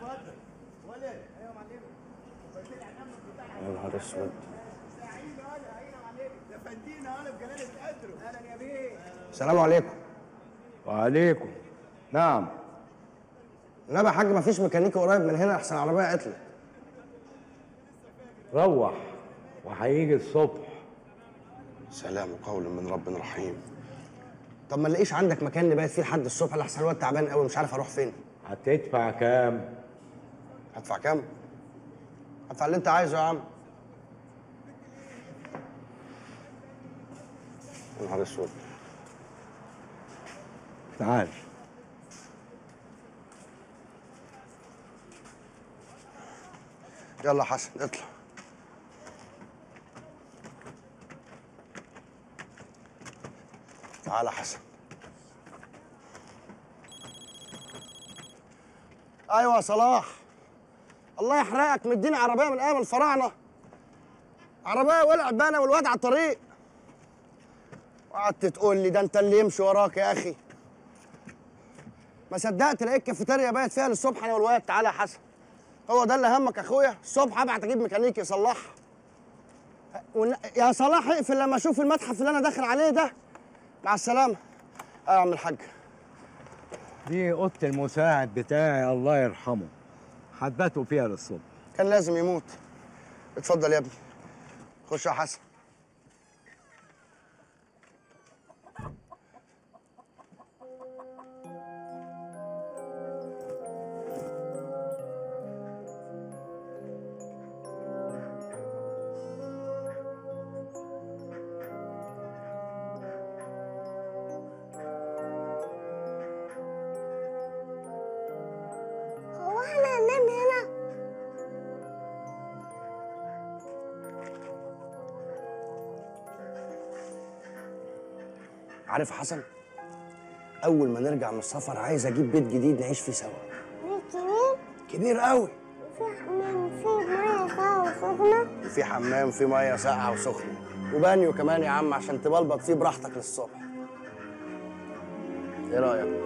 يا نهار اسود السلام عليكم وعليكم نعم النبي يا حاج مفيش ميكانيكي قريب من هنا احسن العربيه عطلت روح وهيجي الصبح سلام قول من رب رحيم طب ما نلاقيش عندك مكان نبات فيه لحد الصبح لحسن الواد تعبان قوي مش عارف اروح فين هتدفع كام هدفع كام هدفع اللي انت عايزه يا عم يا نهار اسود تعال يلا يا حسن اطلع تعال يا حسن ايوه يا صلاح الله يحرقك مديني عربيه من ايام الفراعنه عربيه ولع بنا والواد على الطريق وقعدت تقول لي ده انت اللي يمشي وراك يا اخي ما صدقت لقيت كافيتيريا بايت فيها للصبح انا والواد تعالى يا حسن هو ده اللي همك يا اخويا الصبح ابعت اجيب ميكانيكي يصلحها ون... يا صلاح اقفل لما اشوف المتحف اللي انا داخل عليه ده مع السلامه اه يا عم الحاج دي اوضه المساعد بتاعي الله يرحمه هتباتوا فيها للصبح كان لازم يموت اتفضل يا ابني خش يا حسن هو احنا هننام هنا عارف يا حسن اول ما نرجع من السفر عايز اجيب بيت جديد نعيش فيه سوا بيت كبير كبير قوي وفي حمام فيه ميه ساقعة وسخنة وفي حمام فيه ميه ساقعه وسخنه وبانيو كمان يا عم عشان تبلبط فيه براحتك للصبح ايه رايك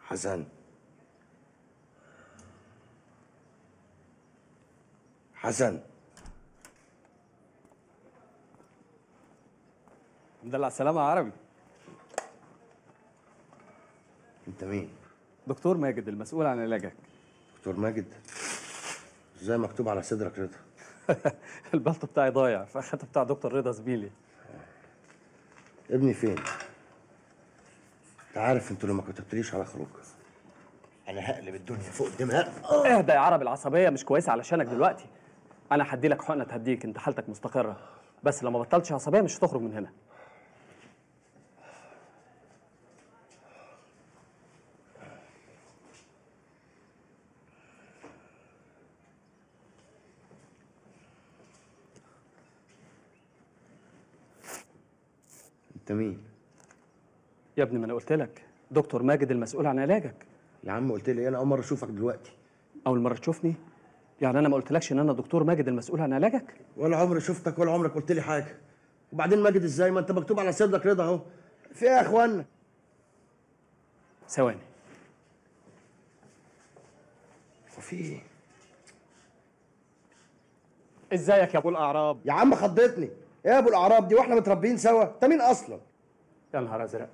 حسن حسن مدلع على السلامة يا عربي انت مين دكتور ماجد المسؤول عن علاجك دكتور ماجد ازاي مكتوب على صدرك رضا البلطو بتاعي ضايع فاخدت بتاع دكتور رضا زميلي ابني فين انت عارف انتوا لو ما كتبتليش على خروج انا هقلب الدنيا فوق دماغ اهدى يا عربي العصبية مش كويسة علشانك دلوقتي أنا هدي لك حقنة تهديك أنت حالتك مستقرة بس لو ما بطلتش عصبية مش هتخرج من هنا انت مين يا ابني ما أنا قلت لك دكتور ماجد المسؤول عن علاجك يا عم قلت لي انا اول مره اشوفك دلوقتي أول مرة تشوفني يعني أنا ما قلتلكش إن أنا دكتور ماجد المسؤول عن علاجك ولا عمري شفتك ولا عمرك قلت لي حاجه وبعدين ماجد ازاي ما انت مكتوب على صدرك رضا اهو في ايه يا اخوانا ثواني في ايه ازيك يا ابو الاعراب يا عم خضتني ايه يا ابو الاعراب دي واحنا متربيين سوا انت مين اصلا يا نهار ازرق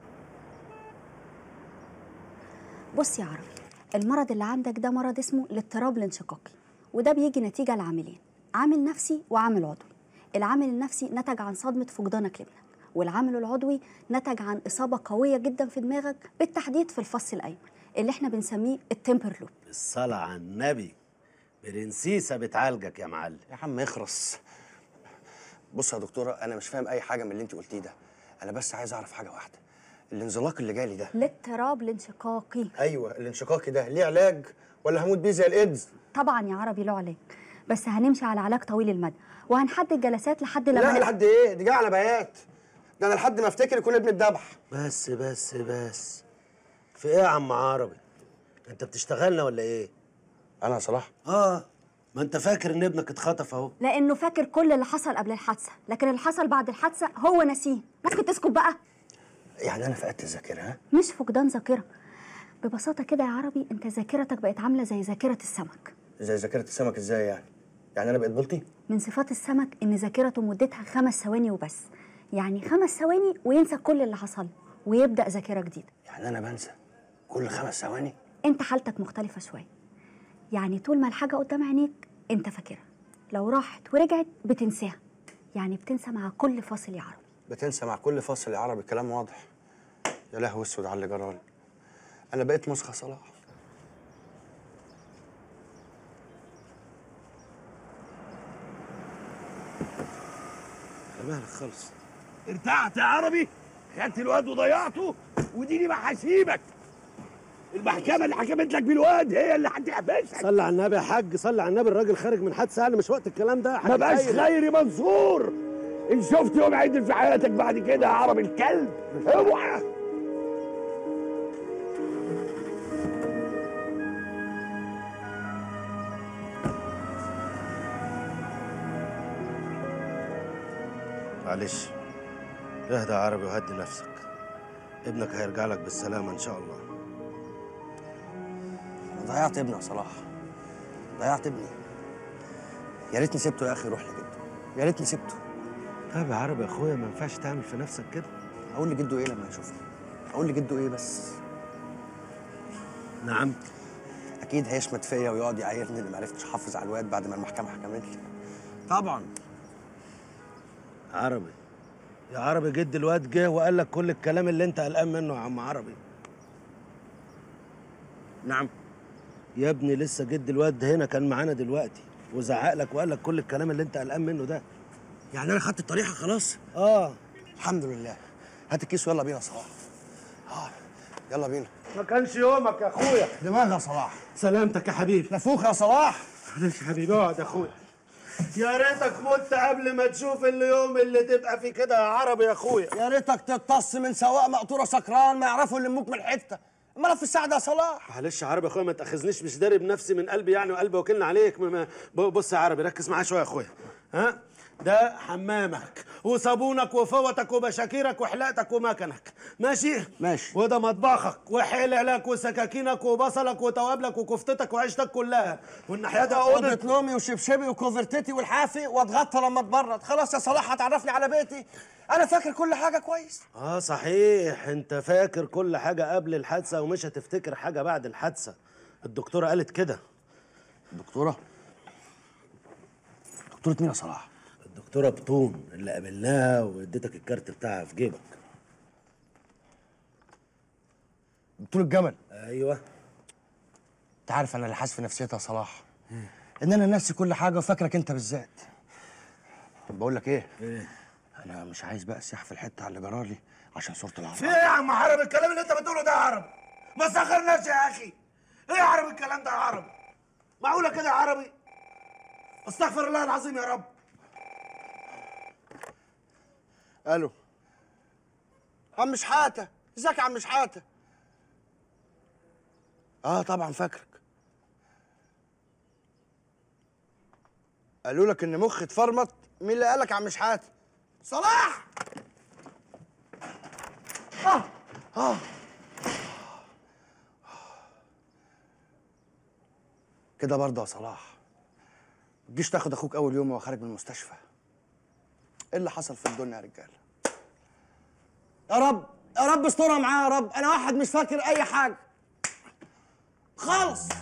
بص يا عربي المرض اللي عندك ده مرض اسمه الاضطراب الانشقاقي وده بيجي نتيجة لعاملين عامل نفسي وعامل عضوي العامل النفسي نتج عن صدمة فقدانك لابنك والعامل العضوي نتج عن إصابة قوية جدا في دماغك بالتحديد في الفص الأيمن اللي احنا بنسميه التمبر لوب الصلاة على النبي برنسيسة بتعالجك يا معلم يا عم اخرس بص يا دكتوره انا مش فاهم اي حاجه من اللي انت قلتيه ده انا بس عايز اعرف حاجه واحده الانزلاق اللي جالي ده الاضطراب الانشقاقي ايوه الانشقاقي ده ليه علاج ولا هموت بيه زي الايدز طبعا يا عربي له علاج بس هنمشي على علاج طويل المدى وهنحدد جلسات لحد لما لا نبقى- لحد ايه دي جايه على بيات ده انا لحد ما افتكر يكون ابن الذبح بس بس بس في ايه يا عم عربي انت بتشتغلنا ولا ايه انا يا صلاح اه ما انت فاكر ان ابنك اتخطف اهو لانه فاكر كل اللي حصل قبل الحادثه لكن اللي حصل بعد الحادثه هو نسيه ممكن تسكت بقى يعني انا فقدت الذاكره ها مش فقدان ذاكره ببساطه كده يا عربي انت ذاكرتك بقت عامله زي ذاكره السمك زي ذاكره السمك ازاي يعني يعني انا بقيت بلطي من صفات السمك ان ذاكرته مدتها خمس ثواني وبس يعني خمس ثواني وينسى كل اللي حصل ويبدا ذاكره جديده يعني انا بنسى كل خمس ثواني انت حالتك مختلفه شويه يعني طول ما الحاجه قدام عينيك انت فاكرها لو راحت ورجعت بتنساها يعني بتنسى مع كل فاصل يا عربي بتنسى مع كل فصل عربي الكلام واضح يا لهوي اسود على اللي جرالي انا بقيت مسخه صلاح على مهلك خالص ارتحت يا عربي خدت الواد وضيعته وديني ما هسيبك المحكمه اللي حكمت لك بالواد هي اللي هتحبسك صلي على النبي يا حاج صلي على النبي الراجل خارج من حادثه يعني مش وقت الكلام ده يا حاج ما بقاش خير. خيري منصور ان شفت يوم عدل في حياتك بعد كده يا عربي الكلب اوعى معلش اهدى يا عربي وهدي نفسك ابنك هيرجع لك بالسلامة ان شاء الله أنا ضيعت ابني يا صلاح ضيعت ابني يا ريتني سبته يا اخي يروح لجده يا ريتني سبته طب يا عربي يا اخويا ما ينفعش تعمل في نفسك كده اقول لجده ايه لما يشوفني اقول لجده ايه بس نعم اكيد هيشمت فيا ويقعد يعايرني اني ما عرفتش احافظ على الواد بعد ما المحكمه حكمت لي طبعا عربي يا عربي جد الواد جه وقال لك كل الكلام اللي انت قلقان منه يا عم عربي نعم يا ابني لسه جد الواد هنا كان معانا دلوقتي وزعق لك وقال لك كل الكلام اللي انت قلقان منه ده يعني انا خدت الطريحه خلاص اه الحمد لله هات الكيس ويلا بينا يا صلاح اه يلا بينا ما كانش يومك يا اخويا دماغ يا صلاح سلامتك يا حبيبي نفوخ يا صلاح معلش يا حبيبي اقعد يا اخويا يا ريتك مت قبل ما تشوف اليوم اللي تبقى فيه كده يا عربي يا اخويا يا ريتك تتص من سواق مقطوره سكران ما يعرفوا يلموك من الحته امال في الساعه ده يا صلاح معلش يا عربي يا اخويا ما تاخذنيش مش داري بنفسي من قلبي يعني وقلبي وكلنا عليك ما ما- بص يا عربي ركز معايا شويه يا اخويا ها ده حمامك وصابونك وفوتك وبشاكيرك وحلاقتك ومكنك ماشي ماشي. وده مطبخك وحللك وسكاكينك وبصلك وتوابلك وكفتتك وعيشتك كلها والناحيه ده اوضه اوضه نومي وشبشبي وكوفرتتي والحافي واتغطى لما اتبرد خلاص يا صلاح هتعرفني على بيتي انا فاكر كل حاجه كويس اه صحيح انت فاكر كل حاجه قبل الحادثه ومش هتفتكر حاجه بعد الحادثه الدكتوره قالت كده دكتوره دكتوره مين يا صلاح الدكتوره بطون اللي قابلناها واديتك الكارت بتاعها في جيبك دكتور الجمل ايوه انت عارف انا اللي حاسس في نفسيتي يا صلاح ان انا ناسي كل حاجه وفاكرك انت بالذات بقول لك ايه ايه انا مش عايز بقى اسيح في الحته على اللي جرالي عشان صوره في العرب ايه يا عم عرب الكلام اللي انت بتقوله ده يا عرب ما سخرناش يا اخي ايه يا عرب الكلام ده يا عرب معقوله كده يا عربي استغفر الله العظيم يا رب الو عم شحاته ازيك يا عم شحاته اه طبعا فاكرك قالوا لك ان مخي اتفرمط مين اللي قالك يا عم شحاته صلاح اه اه كده برضه يا صلاح ما تجيش تاخد اخوك اول يوم وهو خارج من المستشفى ايه اللي حصل في الدنيا يا رجاله يا رب يا رب استرها معايا يا رب انا واحد مش فاكر اي حاجه خالص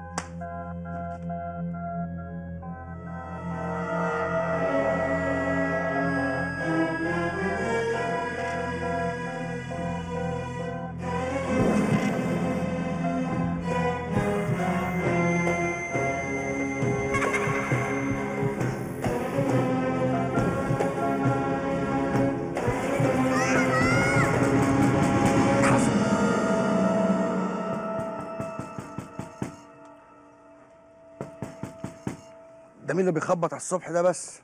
ده مين اللي بيخبط على الصبح ده بس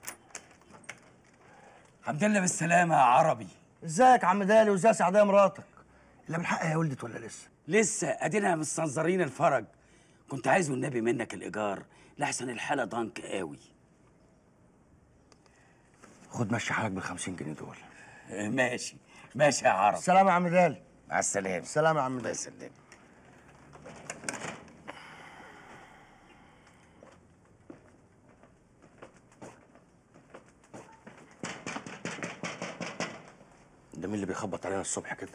الحمد لله بالسلامة يا عربي ازيك يا عم دالي وازاي سعديه مراتك الا بالحق يا ولدت ولا لسه لسه ادينا مستنظرين الفرج كنت عايز والنبي منك الايجار لحسن الحالة ضنك قوي خد مشي حالك بال 50 جنيه دول آه، ماشي ماشي يا عربي سلام يا عم دالي مع السلامة سلام يا عم الله دالي يسلمك ده مين اللي بيخبط علينا الصبح كده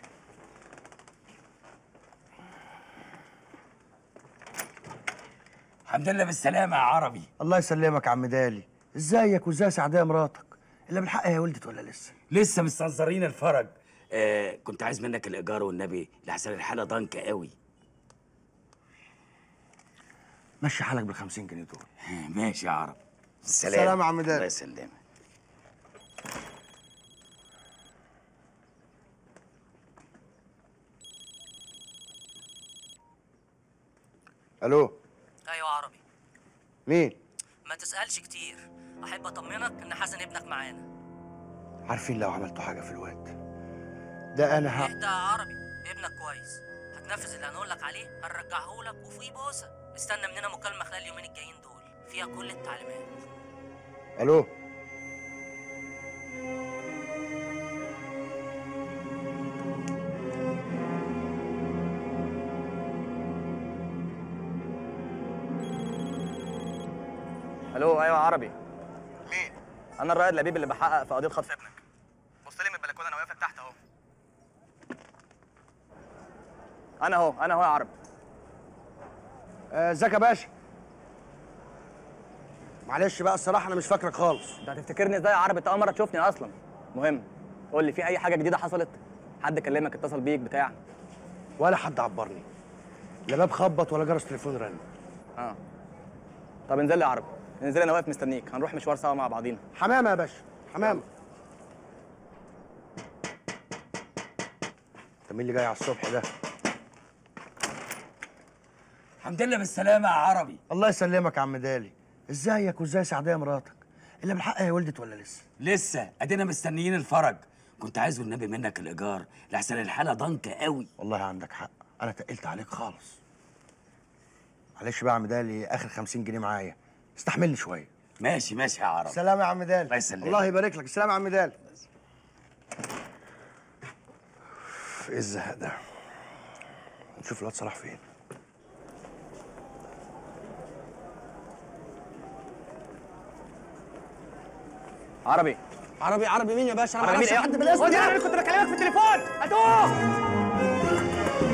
الحمد لله بالسلامة يا عربي الله يسلمك يا عم دالي ازيك وازاي سعديه مراتك الا بالحق يا ولدت ولا لسه لسه مستنظرين الفرج آه كنت عايز منك الايجار والنبي لحسن الحالة ضنك قوي مشي حالك بال 50 جنيه دول آه، ماشي يا عربي السلام سلام يا عم دالي. الله يسلمك الو ايوه عربي مين ما تسالش كتير احب اطمنك ان حسن ابنك معانا عارفين لو عملتوا حاجه في الواد ده انا ه... اهدى يا عربي ابنك كويس هتنفذ اللي هنقول لك عليه هنرجعه لك وفي بوسه استنى مننا مكالمه خلال اليومين الجايين دول فيها كل التعليمات الو الو ايوه عربي مين انا الرائد لبيب اللي بحقق في قضيه خطف ابنك بص لي من البلكونه انا واقف لك تحت اهو انا اهو انا اهو يا عربي آه، ازيك يا باشا معلش بقى الصراحه انا مش فاكرك خالص انت هتفتكرني ازاي يا عربي انت اول مره تشوفني اصلا مهم قول لي في اي حاجه جديده حصلت حد كلمك اتصل بيك بتاع ولا حد عبرني لا باب خبط ولا جرس تليفون رن اه طب انزل لي يا عربي انزل لي انا واقف مستنيك هنروح مشوار سوا مع بعضينا حمامه يا باشا حمامه ده مين اللي جاي على الصبح ده الحمد لله بالسلامة يا عربي الله يسلمك يا عم دالي ازيك وازاي سعديه مراتك الا بالحق يا ولدت ولا لسه لسه ادينا مستنيين الفرج كنت عايز والنبي منك الايجار لحسن الحالة ضنك قوي والله عندك حق انا تقلت عليك خالص معلش بقى يا عم دالي اخر 50 جنيه معايا استحملني شويه ماشي ماشي يا عرب سلام يا عم دال الله يسلمك. الله يبارك لك سلام يا عم دال ايه الزهق ده نشوف الواد صلاح فين عربي عربي عربي مين يا باشا انا ما عربي اعرفش مين؟ حد بالاسم خد يا ده. عم، كنت بكلمك في التليفون هاتوه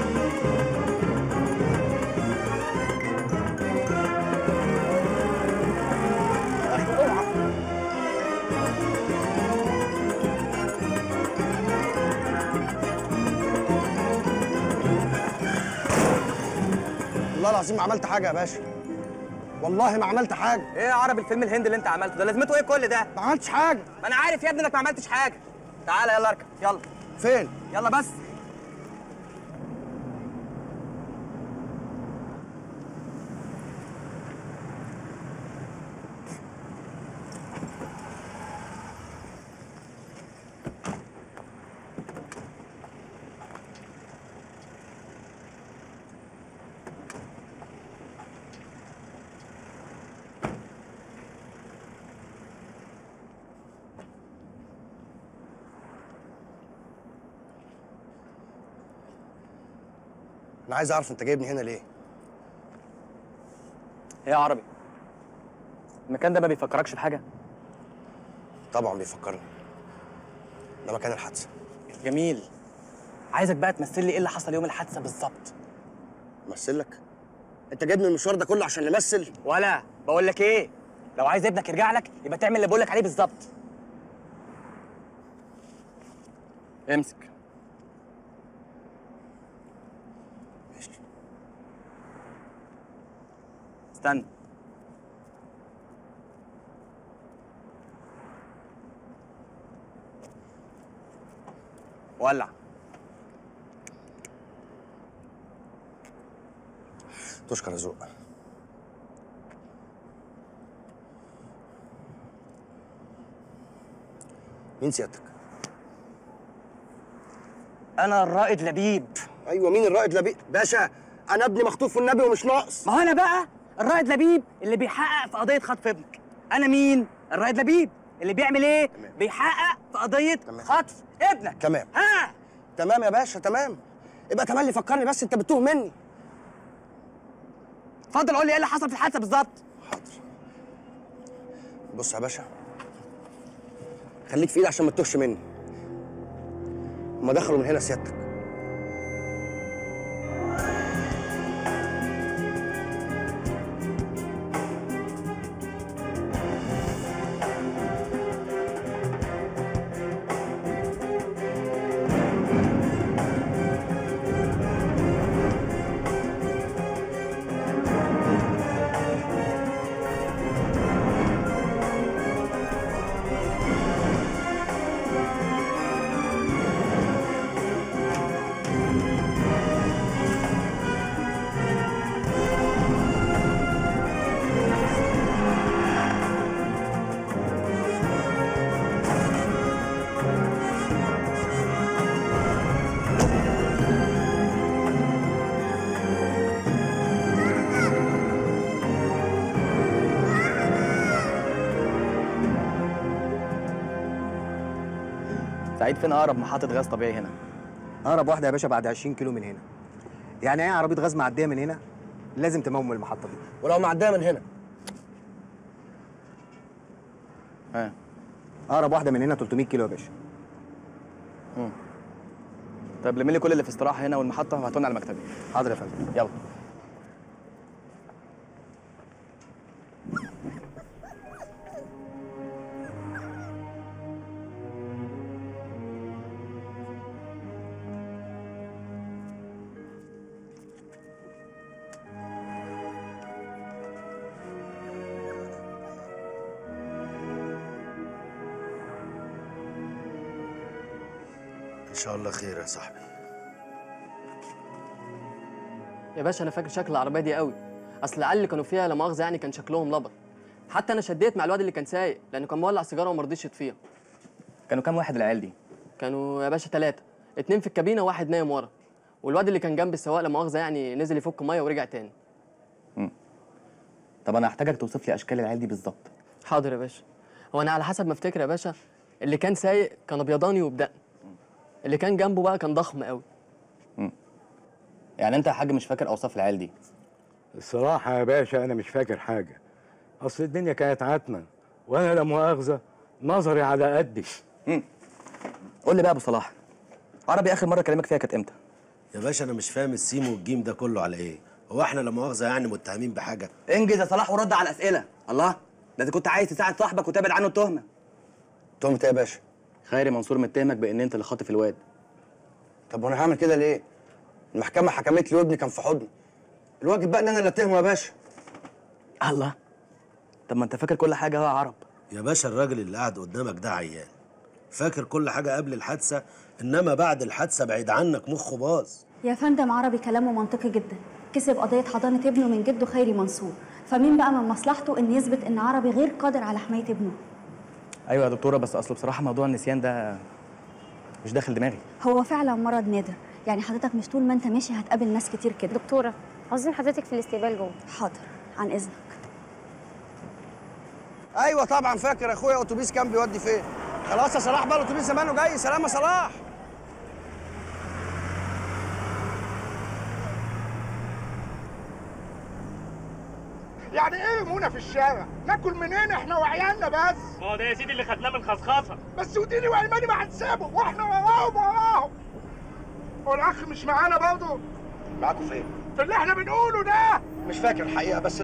والله العظيم ما عملت حاجه يا باشا والله ما عملت حاجه ايه يا عربي الفيلم الهندي اللي انت عملته ده لازمته ايه كل ده ما عملتش حاجه ما انا عارف يا ابني انك ما عملتش حاجه تعالى يلا اركب يلا فين يلا بس انا عايز اعرف انت جايبني هنا ليه ايه يا عربي المكان ده ما بيفكركش بحاجه طبعا بيفكرني ده مكان الحادثه جميل عايزك بقى تمثل لي ايه اللي حصل يوم الحادثه بالظبط امثل لك انت جايبني المشوار ده كله عشان نمثل ولا بقول لك ايه لو عايز ابنك يرجع لك يبقى تعمل اللي بقول لك عليه بالظبط امسك استنى ولع تشكر يا ذوق مين سيادتك؟ انا الرائد لبيب ايوه مين الرائد لبيب؟ باشا انا ابني مخطوف والنبي ومش ناقص ما هو انا بقى الرائد لبيب اللي بيحقق في قضيه خطف ابنك انا مين الرائد لبيب اللي بيعمل ايه بيحقق في قضيه خطف ابنك تمام ها تمام يا باشا تمام يبقى تملي فكرني بس انت بتوه مني اتفضل قول لي ايه اللي حصل في الحادثه بالظبط بص يا باشا خليك في ايدي عشان ما تتوهش مني هما دخلوا من هنا سيادتك سعيد فين اقرب محطه غاز طبيعي هنا اقرب واحده يا باشا بعد 20 كيلو من هنا يعني ايه عربيه غاز معديه من هنا لازم تموم المحطه دي ولو معديه من هنا ها اقرب واحده من هنا 300 كيلو يا باشا طب لمي لي كل اللي في استراحه هنا والمحطه وهاتولنا على مكتبي حاضر يا فندم يلا ان شاء الله خير يا صاحبي يا باشا انا فاكر شكل العربيه دي قوي اصل العيال اللي كانوا فيها لا مؤاخذه يعني كان شكلهم لبط حتى انا شديت مع الواد اللي كان سايق لانه كان مولع سيجاره وما رضيش يطفيها كانوا كام واحد العيال دي كانوا يا باشا ثلاثه اتنين في الكابينه وواحد نايم ورا والواد اللي كان جنب السواق لا مؤاخذه يعني نزل يفك ميه ورجع تاني طب انا هحتاجك توصف لي اشكال العيال دي بالظبط حاضر يا باشا هو انا على حسب ما افتكر يا باشا اللي كان سايق كان ابيضاني وبدقن اللي كان جنبه بقى كان ضخم قوي يعني انت يا حاج مش فاكر اوصاف العيال دي الصراحة يا باشا أنا مش فاكر حاجة أصل الدنيا كانت عتمة وأنا لا مؤاخذة نظري على قدي قول لي بقى يا ابو صلاح عربي اخر مره كلامك فيها كانت امتى يا باشا انا مش فاهم السين والجيم ده كله على ايه هو احنا لا مؤاخذه يعني متهمين بحاجه انجز يا صلاح ورد على الاسئله الله ده انت كنت عايز تساعد صاحبك وتبعد عنه التهمه تهمة ايه يا باشا؟ خيري منصور متهمك بان انت اللي خاطف الواد طب وانا هعمل كده ليه؟ المحكمة حكمت لي وابني كان في حضني الواجب بقى ان انا اللي اتهمه يا باشا الله طب ما انت فاكر كل حاجه اهو يا عرب يا باشا الراجل اللي قاعد قدامك ده عيان فاكر كل حاجه قبل الحادثه انما بعد الحادثه بعيد عنك مخه باظ يا فندم عربي كلامه منطقي جدا كسب قضية حضانة ابنه من جده خيري منصور فمين بقى من مصلحته ان يثبت ان عربي غير قادر على حماية ابنه ايوه يا دكتوره بس اصل بصراحه موضوع النسيان ده مش داخل دماغي هو فعلا مرض نادر يعني حضرتك مش طول ما انت ماشي هتقابل ناس كتير كده دكتورة عاوزين حضرتك في الاستقبال جوه حاضر عن اذنك ايوه طبعا فاكر يا اخويا اتوبيس كان بيودي فين خلاص يا صلاح بقى الاتوبيس زمانه جاي سلام يا صلاح يعني ايه منى في الشارع؟ ناكل منين احنا وعيالنا بس؟ ما هو ده يا سيدي اللي خدناه من خصخصه بس وديني وايماني ما هنسابه واحنا وراهم وراهم. هو الاخ مش معانا برضه؟ معاكم فين؟ في اللي احنا بنقوله ده مش فاكر الحقيقه بس